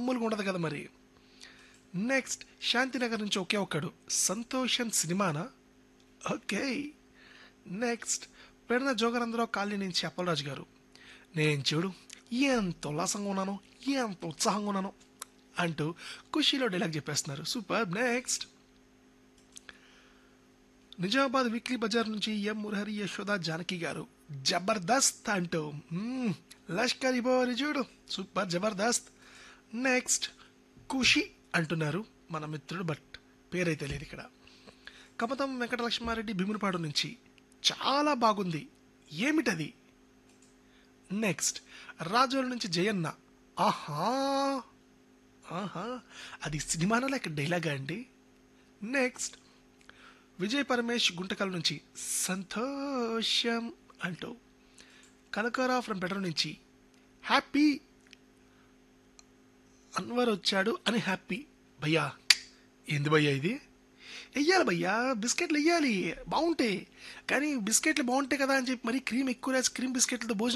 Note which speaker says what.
Speaker 1: మామూలుగా ఉండదు కదా మరి నెక్స్ట్ శాంతినగర్ నుంచి ఒకే ఒక్కడు సంతోషన్ సినిమానా ఓకే నెక్స్ట్ పెడన జోగరంధ్రరావు కాలనీ నుంచి అప్పలరాజు గారు నేను చూడు ఎంత ఉల్లాసంగా ఉన్నాను ఎంత ఉత్సాహంగా ఉన్నాను అంటూ ఖుషీలో డైలాగ్ చెప్పేస్తున్నారు super next Nizamabad weekly bazaar నుంచి ఎం మురహరి యశోద జానకి గారు జబర్దస్త్ అంటూ మ్మ్, లష్కర్ బోరి చూడు సూపర్ జబర్దస్త్ నెక్స్ట్ ఖుషి అంటున్నారు మన మిత్రుడు బట్ పేరైతే లేదు ఇక్కడ కమతం వెంకటలక్ష్మారెడ్డి భీమునిపాడు నుంచి చాలా బాగుంది ఏమిటది నెక్స్ట్ రాజోల నుంచి జయన్న ఆహా ఆహా అది సినిమానా లేక డైలాగా అండి నెక్స్ట్ విజయ్ పరమేష్ గుంటకల్ నుంచి సంతోషం అంటూ కనకారావు ఫ్రమ్ బెటర్ నుంచి హ్యాపీ అన్వర్ వచ్చాడు అని హ్యాపీ భయ్యా ఏంది భయ్యా ఇది వెయ్యాలి భయ్యా బిస్కెట్లు వెయ్యాలి బాగుంటాయి కానీ బిస్కెట్లు బాగుంటాయి కదా అని చెప్పి మరీ క్రీమ్ ఎక్కువ రాసి క్రీమ్ బిస్కెట్లతో భోజనం